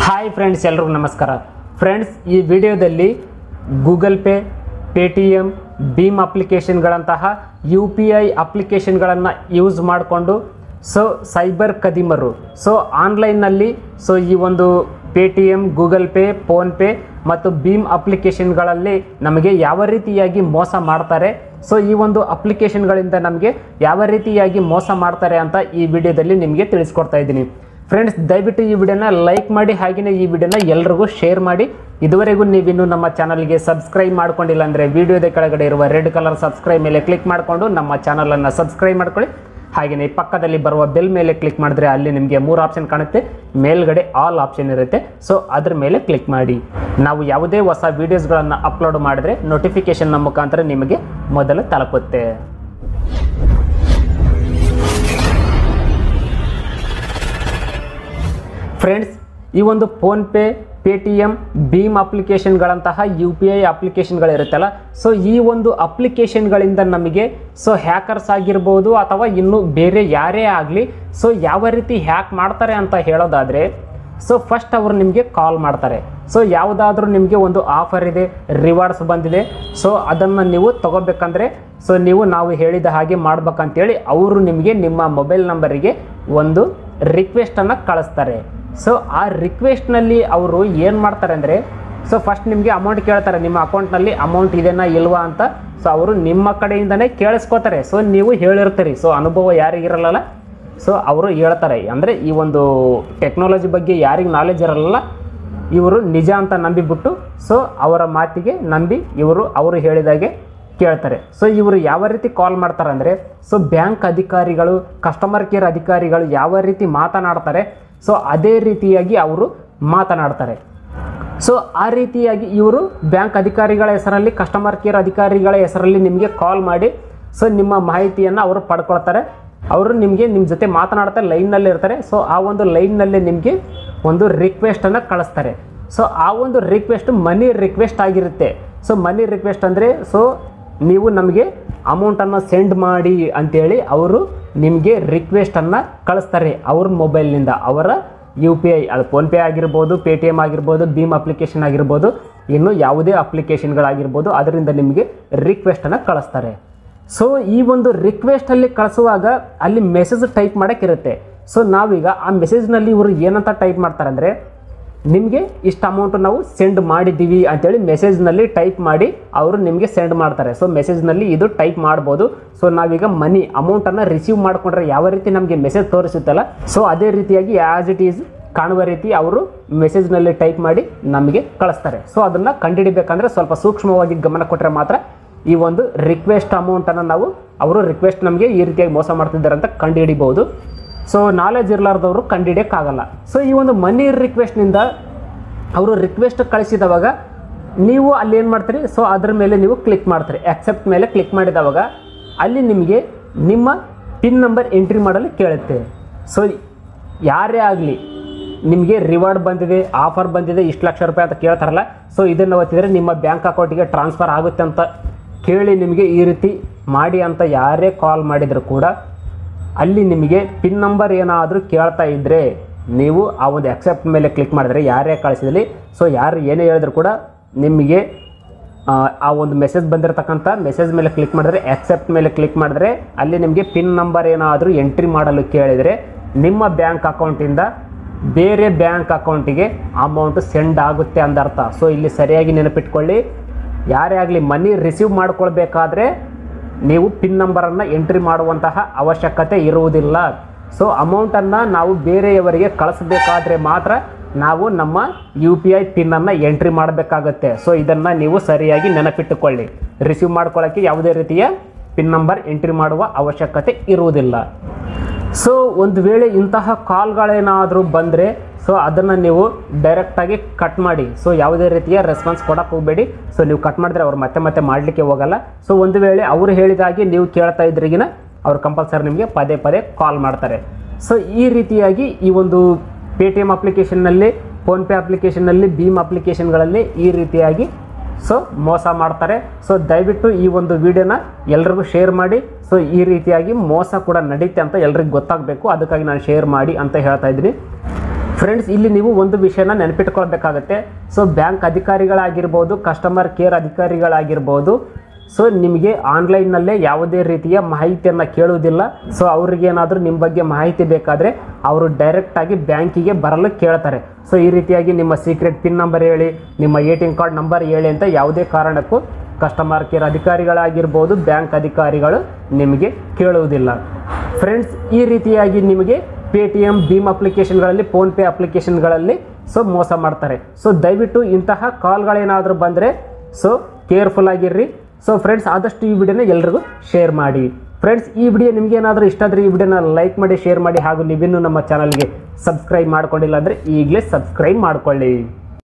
hi friends ಎಲ್ರಿಗೂ ನಮಸ್ಕಾರ friends ಈ ವಿಡಿಯೋದಲ್ಲಿ ಗೂಗಲ್ ಪೇ ಪೇಟಿಎಮ್ ಭೀಮ್ ಅಪ್ಲಿಕೇಶನ್ಗಳಂತಹ ಯು ಪಿ ಐ ಅಪ್ಲಿಕೇಶನ್ಗಳನ್ನು ಯೂಸ್ ಮಾಡಿಕೊಂಡು ಸೊ ಸೈಬರ್ ಕದಿಮರು ಸೊ ಆನ್ಲೈನ್ನಲ್ಲಿ ಸೊ ಈ ಒಂದು ಪೇಟಿಎಮ್ ಗೂಗಲ್ ಪೇ ಫೋನ್ಪೇ ಮತ್ತು ಭೀಮ್ ಅಪ್ಲಿಕೇಶನ್ಗಳಲ್ಲಿ ನಮಗೆ ಯಾವ ರೀತಿಯಾಗಿ ಮೋಸ ಮಾಡ್ತಾರೆ ಸೊ ಈ ಒಂದು ಅಪ್ಲಿಕೇಶನ್ಗಳಿಂದ ನಮಗೆ ಯಾವ ರೀತಿಯಾಗಿ ಮೋಸ ಮಾಡ್ತಾರೆ ಅಂತ ಈ ವಿಡಿಯೋದಲ್ಲಿ ನಿಮಗೆ ತಿಳಿಸ್ಕೊಡ್ತಾ ಇದ್ದೀನಿ ಫ್ರೆಂಡ್ಸ್ ದಯವಿಟ್ಟು ಈ ವಿಡಿಯೋನ ಲೈಕ್ ಮಾಡಿ ಹಾಗೆಯೇ ಈ ವಿಡಿಯೋನ ಎಲ್ರಿಗೂ ಶೇರ್ ಮಾಡಿ ಇದುವರೆಗೂ ನೀವಿನ್ನು ನಮ್ಮ ಚಾನಲ್ಗೆ ಸಬ್ಸ್ಕ್ರೈಬ್ ಮಾಡ್ಕೊಂಡಿಲ್ಲ ಅಂದರೆ ವಿಡಿಯೋದ ಕೆಳಗಡೆ ಇರುವ ರೆಡ್ ಕಲರ್ ಸಬ್ಸ್ಕ್ರೈಬ್ ಮೇಲೆ ಕ್ಲಿಕ್ ಮಾಡಿಕೊಂಡು ನಮ್ಮ ಚಾನಲನ್ನು ಸಬ್ಸ್ಕ್ರೈಬ್ ಮಾಡ್ಕೊಳ್ಳಿ ಹಾಗೆಯೇ ಪಕ್ಕದಲ್ಲಿ ಬರುವ ಬೆಲ್ ಮೇಲೆ ಕ್ಲಿಕ್ ಮಾಡಿದ್ರೆ ಅಲ್ಲಿ ನಿಮಗೆ ಮೂರು ಆಪ್ಷನ್ ಕಾಣುತ್ತೆ ಮೇಲ್ಗಡೆ ಆಲ್ ಆಪ್ಷನ್ ಇರುತ್ತೆ ಸೊ ಅದ್ರ ಮೇಲೆ ಕ್ಲಿಕ್ ಮಾಡಿ ನಾವು ಯಾವುದೇ ಹೊಸ ವೀಡಿಯೋಸ್ಗಳನ್ನು ಅಪ್ಲೋಡ್ ಮಾಡಿದ್ರೆ ನೋಟಿಫಿಕೇಶನ್ನ ಮುಖಾಂತರ ನಿಮಗೆ ಮೊದಲು ತಲುಪುತ್ತೆ ಫ್ರೆಂಡ್ಸ್ ಈ ಒಂದು ಫೋನ್ಪೇ ಪೇಟಿಎಮ್ ಭೀಮ್ ಅಪ್ಲಿಕೇಶನ್ಗಳಂತಹ ಯು ಪಿ ಐ ಅಪ್ಲಿಕೇಶನ್ಗಳಿರುತ್ತಲ್ಲ ಸೊ ಈ ಒಂದು ಅಪ್ಲಿಕೇಶನ್ಗಳಿಂದ ನಮಗೆ ಸೊ ಹ್ಯಾಕರ್ಸ್ ಆಗಿರ್ಬೋದು ಅಥವಾ ಇನ್ನು ಬೇರೆ ಯಾರೇ ಆಗಲಿ ಸೊ ಯಾವ ರೀತಿ ಹ್ಯಾಕ್ ಮಾಡ್ತಾರೆ ಅಂತ ಹೇಳೋದಾದರೆ ಸೊ ಫಸ್ಟ್ ಅವರು ನಿಮಗೆ ಕಾಲ್ ಮಾಡ್ತಾರೆ ಸೊ ಯಾವುದಾದ್ರೂ ನಿಮಗೆ ಒಂದು ಆಫರ್ ಇದೆ ರಿವಾರ್ಡ್ಸ್ ಬಂದಿದೆ ಸೊ ಅದನ್ನು ನೀವು ತಗೋಬೇಕಂದ್ರೆ ಸೊ ನೀವು ನಾವು ಹೇಳಿದ ಹಾಗೆ ಮಾಡ್ಬೇಕಂತೇಳಿ ಅವರು ನಿಮಗೆ ನಿಮ್ಮ ಮೊಬೈಲ್ ನಂಬರಿಗೆ ಒಂದು ರಿಕ್ವೆಸ್ಟನ್ನು ಕಳಿಸ್ತಾರೆ ಸೊ ಆ ರಿಕ್ವೆಸ್ಟ್ನಲ್ಲಿ ಅವರು ಏನು ಮಾಡ್ತಾರೆ ಅಂದರೆ ಸೊ ಫಸ್ಟ್ ನಿಮಗೆ ಅಮೌಂಟ್ ಕೇಳ್ತಾರೆ ನಿಮ್ಮ ಅಕೌಂಟ್ನಲ್ಲಿ ಅಮೌಂಟ್ ಇದೆನಾ ಇಲ್ವಾ ಅಂತ ಸೊ ಅವರು ನಿಮ್ಮ ಕಡೆಯಿಂದನೇ ಕೇಳಿಸ್ಕೋತಾರೆ ಸೊ ನೀವು ಹೇಳಿರ್ತೀರಿ ಸೊ ಅನುಭವ ಯಾರಿಗಿರಲ್ಲ ಸೊ ಅವರು ಹೇಳ್ತಾರೆ ಅಂದರೆ ಈ ಒಂದು ಟೆಕ್ನಾಲಜಿ ಬಗ್ಗೆ ಯಾರಿಗೆ ನಾಲೆಜ್ ಇರಲ್ಲ ಇವರು ನಿಜ ಅಂತ ನಂಬಿಬಿಟ್ಟು ಸೊ ಅವರ ಮಾತಿಗೆ ನಂಬಿ ಇವರು ಅವರು ಹೇಳಿದಾಗೆ ಕೇಳ್ತಾರೆ ಸೊ ಇವರು ಯಾವ ರೀತಿ ಕಾಲ್ ಮಾಡ್ತಾರೆ ಅಂದರೆ ಸೊ ಬ್ಯಾಂಕ್ ಅಧಿಕಾರಿಗಳು ಕಸ್ಟಮರ್ ಕೇರ್ ಅಧಿಕಾರಿಗಳು ಯಾವ ರೀತಿ ಮಾತನಾಡ್ತಾರೆ ಸೊ ಅದೇ ರೀತಿಯಾಗಿ ಅವರು ಮಾತನಾಡ್ತಾರೆ ಸೊ ಆ ರೀತಿಯಾಗಿ ಇವರು ಬ್ಯಾಂಕ್ ಅಧಿಕಾರಿಗಳ ಹೆಸರಲ್ಲಿ ಕಸ್ಟಮರ್ ಕೇರ್ ಅಧಿಕಾರಿಗಳ ಹೆಸರಲ್ಲಿ ನಿಮಗೆ ಕಾಲ್ ಮಾಡಿ ಸೊ ನಿಮ್ಮ ಮಾಹಿತಿಯನ್ನು ಅವರು ಪಡ್ಕೊಳ್ತಾರೆ ಅವರು ನಿಮಗೆ ನಿಮ್ಮ ಜೊತೆ ಮಾತನಾಡ್ತಾರೆ ಲೈನ್ನಲ್ಲಿ ಇರ್ತಾರೆ ಸೊ ಆ ಒಂದು ಲೈನ್ನಲ್ಲಿ ನಿಮಗೆ ಒಂದು ರಿಕ್ವೆಸ್ಟನ್ನು ಕಳಿಸ್ತಾರೆ ಸೊ ಆ ಒಂದು ರಿಕ್ವೆಸ್ಟ್ ಮನಿ ರಿಕ್ವೆಸ್ಟ್ ಆಗಿರುತ್ತೆ ಸೊ ಮನಿ ರಿಕ್ವೆಸ್ಟ್ ಅಂದರೆ ಸೊ ನೀವು ನಮಗೆ ಅಮೌಂಟನ್ನು ಸೆಂಡ್ ಮಾಡಿ ಅಂತೇಳಿ ಅವರು ನಿಮಗೆ ರಿಕ್ವೆಸ್ಟನ್ನು ಕಳಿಸ್ತಾರೆ ಅವ್ರ ಮೊಬೈಲ್ನಿಂದ ಅವರ ಯು ಪಿ ಐ ಅದು ಫೋನ್ಪೇ ಆಗಿರ್ಬೋದು ಪೇ ಟಿ ಎಮ್ ಆಗಿರ್ಬೋದು ಭೀಮ್ ಅಪ್ಲಿಕೇಶನ್ ಆಗಿರ್ಬೋದು ಇನ್ನು ಯಾವುದೇ ಅಪ್ಲಿಕೇಶನ್ಗಳಾಗಿರ್ಬೋದು ಅದರಿಂದ ನಿಮಗೆ ರಿಕ್ವೆಸ್ಟನ್ನು ಕಳಿಸ್ತಾರೆ ಸೊ ಈ ಒಂದು ರಿಕ್ವೆಸ್ಟಲ್ಲಿ ಕಳಿಸುವಾಗ ಅಲ್ಲಿ ಮೆಸೇಜ್ ಟೈಪ್ ಮಾಡೋಕ್ಕಿರುತ್ತೆ ಸೊ ನಾವೀಗ ಆ ಮೆಸೇಜ್ನಲ್ಲಿ ಇವರು ಏನಂತ ಟೈಪ್ ಮಾಡ್ತಾರೆ ಅಂದರೆ ನಿಮಗೆ ಇಷ್ಟು ಅಮೌಂಟ್ ನಾವು ಸೆಂಡ್ ಮಾಡಿದ್ದೀವಿ ಅಂತೇಳಿ ಮೆಸೇಜ್ನಲ್ಲಿ ಟೈಪ್ ಮಾಡಿ ಅವರು ನಿಮಗೆ ಸೆಂಡ್ ಮಾಡ್ತಾರೆ ಸೊ ಮೆಸೇಜ್ನಲ್ಲಿ ಇದು ಟೈಪ್ ಮಾಡ್ಬೋದು ಸೊ ನಾವೀಗ ಮನಿ ಅಮೌಂಟನ್ನು ರಿಸೀವ್ ಮಾಡಿಕೊಂಡ್ರೆ ಯಾವ ರೀತಿ ನಮಗೆ ಮೆಸೇಜ್ ತೋರಿಸುತ್ತಲ್ಲ ಸೊ ಅದೇ ರೀತಿಯಾಗಿ ಆ್ಯಸ್ ಇಟ್ ಈಸ್ ಕಾಣುವ ರೀತಿ ಅವರು ಮೆಸೇಜ್ನಲ್ಲಿ ಟೈಪ್ ಮಾಡಿ ನಮಗೆ ಕಳಿಸ್ತಾರೆ ಸೊ ಅದನ್ನು ಕಂಡುಹಿಡಿಬೇಕಂದ್ರೆ ಸ್ವಲ್ಪ ಸೂಕ್ಷ್ಮವಾಗಿ ಗಮನ ಕೊಟ್ಟರೆ ಮಾತ್ರ ಈ ಒಂದು ರಿಕ್ವೆಸ್ಟ್ ಅಮೌಂಟನ್ನು ನಾವು ಅವರು ರಿಕ್ವೆಸ್ಟ್ ನಮಗೆ ಈ ರೀತಿಯಾಗಿ ಮೋಸ ಮಾಡ್ತಿದ್ದಾರೆ ಅಂತ ಕಂಡುಹಿಡಿಬೋದು ಸೊ ನಾಲೆಜ್ ಇರಲಾರ್ದವರು ಕಂಡುಹಿಡಿಯೋಕ್ಕಾಗಲ್ಲ ಸೊ ಈ ಒಂದು ಮನಿ ರಿಕ್ವೆಸ್ಟ್ನಿಂದ ಅವರು ರಿಕ್ವೆಸ್ಟ್ ಕಳಿಸಿದವಾಗ ನೀವು ಅಲ್ಲಿ ಏನು ಮಾಡ್ತೀರಿ ಸೊ ಅದ್ರ ಮೇಲೆ ನೀವು ಕ್ಲಿಕ್ ಮಾಡ್ತೀರಿ ಆಕ್ಸೆಪ್ಟ್ ಮೇಲೆ ಕ್ಲಿಕ್ ಮಾಡಿದವಾಗ ಅಲ್ಲಿ ನಿಮಗೆ ನಿಮ್ಮ ಪಿನ್ ನಂಬರ್ ಎಂಟ್ರಿ ಮಾಡಲು ಕೇಳುತ್ತೆ ಸೊ ಯಾರೇ ಆಗಲಿ ನಿಮಗೆ ರಿವಾರ್ಡ್ ಬಂದಿದೆ ಆಫರ್ ಬಂದಿದೆ ಇಷ್ಟು ಲಕ್ಷ ರೂಪಾಯಿ ಅಂತ ಕೇಳ್ತಾರಲ್ಲ ಸೊ ಇದನ್ನು ಒತ್ತಿದರೆ ನಿಮ್ಮ ಬ್ಯಾಂಕ್ ಅಕೌಂಟಿಗೆ ಟ್ರಾನ್ಸ್ಫರ್ ಆಗುತ್ತೆ ಅಂತ ಕೇಳಿ ನಿಮಗೆ ಈ ರೀತಿ ಮಾಡಿ ಅಂತ ಯಾರೇ ಕಾಲ್ ಮಾಡಿದರೂ ಕೂಡ ಅಲ್ಲಿ ನಿಮಗೆ ಪಿನ್ ನಂಬರ್ ಏನಾದರೂ ಕೇಳ್ತಾ ಇದ್ದರೆ ನೀವು ಆ ಒಂದು ಅಕ್ಸೆಪ್ಟ್ ಮೇಲೆ ಕ್ಲಿಕ್ ಮಾಡಿದ್ರೆ ಯಾರೇ ಕಳಿಸಿದಲ್ಲಿ ಸೊ ಯಾರು ಏನೇ ಹೇಳಿದ್ರು ಕೂಡ ನಿಮಗೆ ಆ, ಆ ಒಂದು ಮೆಸೇಜ್ ಬಂದಿರತಕ್ಕಂಥ ಮೆಸೇಜ್ ಮೇಲೆ ಕ್ಲಿಕ್ ಮಾಡಿದ್ರೆ ಆಕ್ಸೆಪ್ಟ್ ಮೇಲೆ ಕ್ಲಿಕ್ ಮಾಡಿದ್ರೆ ಅಲ್ಲಿ ನಿಮಗೆ ಪಿನ್ ನಂಬರ್ ಏನಾದರೂ ಎಂಟ್ರಿ ಮಾಡಲು ಕೇಳಿದರೆ ನಿಮ್ಮ ಬ್ಯಾಂಕ್ ಅಕೌಂಟಿಂದ ಬೇರೆ ಬ್ಯಾಂಕ್ ಅಕೌಂಟಿಗೆ ಅಮೌಂಟ್ ಸೆಂಡ್ ಆಗುತ್ತೆ ಅಂದರ್ಥ ಸೊ ಇಲ್ಲಿ ಸರಿಯಾಗಿ ನೆನಪಿಟ್ಕೊಳ್ಳಿ ಯಾರೇ ಆಗಲಿ ಮನಿ ರಿಸೀವ್ ಮಾಡ್ಕೊಳ್ಬೇಕಾದ್ರೆ ನೀವು ಪಿನ್ ನಂಬರನ್ನು ಎಂಟ್ರಿ ಮಾಡುವಂತಹ ಅವಶ್ಯಕತೆ ಇರುವುದಿಲ್ಲ ಸೊ ಅಮೌಂಟನ್ನು ನಾವು ಬೇರೆಯವರಿಗೆ ಕಳಿಸ್ಬೇಕಾದ್ರೆ ಮಾತ್ರ ನಾವು ನಮ್ಮ ಯು ಪಿ ಐ ಪಿನ್ನನ್ನು ಎಂಟ್ರಿ ಮಾಡಬೇಕಾಗತ್ತೆ ಸೊ ಇದನ್ನು ನೀವು ಸರಿಯಾಗಿ ನೆನಪಿಟ್ಟುಕೊಳ್ಳಿ ರಿಸೀವ್ ಮಾಡ್ಕೊಳ್ಳೋಕ್ಕೆ ಯಾವುದೇ ರೀತಿಯ ಪಿನ್ ನಂಬರ್ ಎಂಟ್ರಿ ಮಾಡುವ ಅವಶ್ಯಕತೆ ಇರುವುದಿಲ್ಲ ಸೊ ಒಂದು ವೇಳೆ ಇಂತಹ ಕಾಲ್ಗಳೇನಾದರೂ ಬಂದರೆ ಸೊ ಅದನ್ನು ನೀವು ಡೈರೆಕ್ಟಾಗಿ ಕಟ್ ಮಾಡಿ ಸೊ ಯಾವುದೇ ರೀತಿಯ ರೆಸ್ಪಾನ್ಸ್ ಕೊಡಕ್ಕೆ ಹೋಗಬೇಡಿ ಸೊ ನೀವು ಕಟ್ ಮಾಡಿದ್ರೆ ಅವ್ರು ಮತ್ತೆ ಮತ್ತೆ ಮಾಡಲಿಕ್ಕೆ ಹೋಗಲ್ಲ ಸೊ ಒಂದು ವೇಳೆ ಅವರು ಹೇಳಿದಾಗೆ ನೀವು ಕೇಳ್ತಾ ಇದ್ರಿಗಿನ ಅವ್ರು ಕಂಪಲ್ಸರಿ ನಿಮಗೆ ಪದೇ ಪದೇ ಕಾಲ್ ಮಾಡ್ತಾರೆ ಸೊ ಈ ರೀತಿಯಾಗಿ ಈ ಒಂದು ಪೇ ಟಿ ಎಮ್ ಅಪ್ಲಿಕೇಶನ್ನಲ್ಲಿ ಫೋನ್ಪೇ ಅಪ್ಲಿಕೇಶನ್ನಲ್ಲಿ ಭೀಮ್ ಅಪ್ಲಿಕೇಶನ್ಗಳಲ್ಲಿ ಈ ರೀತಿಯಾಗಿ ಸೊ ಮೋಸ ಮಾಡ್ತಾರೆ ಸೊ ದಯವಿಟ್ಟು ಈ ಒಂದು ವಿಡಿಯೋನ ಎಲ್ರಿಗೂ ಶೇರ್ ಮಾಡಿ ಸೊ ಈ ರೀತಿಯಾಗಿ ಮೋಸ ಕೂಡ ನಡೀತೆ ಅಂತ ಎಲ್ರಿಗೂ ಗೊತ್ತಾಗಬೇಕು ಅದಕ್ಕಾಗಿ ನಾನು ಶೇರ್ ಮಾಡಿ ಅಂತ ಹೇಳ್ತಾ ಇದ್ದೀನಿ ಫ್ರೆಂಡ್ಸ್ ಇಲ್ಲಿ ನೀವು ಒಂದು ವಿಷಯನ ನೆನಪಿಟ್ಕೊಳ್ಬೇಕಾಗತ್ತೆ ಸೊ ಬ್ಯಾಂಕ್ ಅಧಿಕಾರಿಗಳಾಗಿರ್ಬೋದು ಕಸ್ಟಮರ್ ಕೇರ್ ಅಧಿಕಾರಿಗಳಾಗಿರ್ಬೋದು ಸೊ ನಿಮಗೆ ಆನ್ಲೈನ್ನಲ್ಲೇ ಯಾವುದೇ ರೀತಿಯ ಮಾಹಿತಿಯನ್ನು ಕೇಳುವುದಿಲ್ಲ ಸೊ ಅವ್ರಿಗೇನಾದರೂ ನಿಮ್ಮ ಬಗ್ಗೆ ಮಾಹಿತಿ ಬೇಕಾದರೆ ಅವರು ಡೈರೆಕ್ಟಾಗಿ ಬ್ಯಾಂಕಿಗೆ ಬರಲು ಕೇಳ್ತಾರೆ ಸೊ ಈ ರೀತಿಯಾಗಿ ನಿಮ್ಮ ಸೀಕ್ರೆಟ್ ಪಿನ್ ನಂಬರ್ ಹೇಳಿ ನಿಮ್ಮ A T M card number ಹೇಳಿ ಅಂತ ಯಾವುದೇ ಕಾರಣಕ್ಕೂ ಕಸ್ಟಮರ್ ಕೇರ್ ಅಧಿಕಾರಿಗಳಾಗಿರ್ಬೋದು ಬ್ಯಾಂಕ್ ಅಧಿಕಾರಿಗಳು ನಿಮಗೆ ಕೇಳುವುದಿಲ್ಲ ಫ್ರೆಂಡ್ಸ್ ಈ ರೀತಿಯಾಗಿ ನಿಮಗೆ ಪೇ ಟಿ ಎಮ್ ಭೀಮ್ ಅಪ್ಲಿಕೇಶನ್ಗಳಲ್ಲಿ ಫೋನ್ಪೇ ಅಪ್ಲಿಕೇಶನ್ಗಳಲ್ಲಿ ಸೊ ಮೋಸ ಮಾಡ್ತಾರೆ ಸೊ ದಯವಿಟ್ಟು ಇಂತಹ ಕಾಲ್ಗಳೇನಾದರೂ ಬಂದರೆ ಸೊ ಕೇರ್ಫುಲ್ ಆಗಿರ್ರಿ ಸೊ ಫ್ರೆಂಡ್ಸ್ ಆದಷ್ಟು ಈ ವಿಡಿಯೋನ ಎಲ್ರಿಗೂ ಶೇರ್ ಮಾಡಿ ಫ್ರೆಂಡ್ಸ್ ಈ ವಿಡಿಯೋ ನಿಮ್ಗೆ ಏನಾದರೂ ಇಷ್ಟ ಆದರೆ ಈ ವಿಡಿಯೋನ ಲೈಕ್ ಮಾಡಿ ಶೇರ್ ಮಾಡಿ ಹಾಗೂ ನೀವಿನ್ನೂ ನಮ್ಮ ಚಾನಲ್ಗೆ ಸಬ್ಸ್ಕ್ರೈಬ್ ಮಾಡ್ಕೊಂಡಿಲ್ಲ ಅಂದರೆ ಈಗಲೇ ಸಬ್ಸ್ಕ್ರೈಬ್ ಮಾಡ್ಕೊಳ್ಳಿ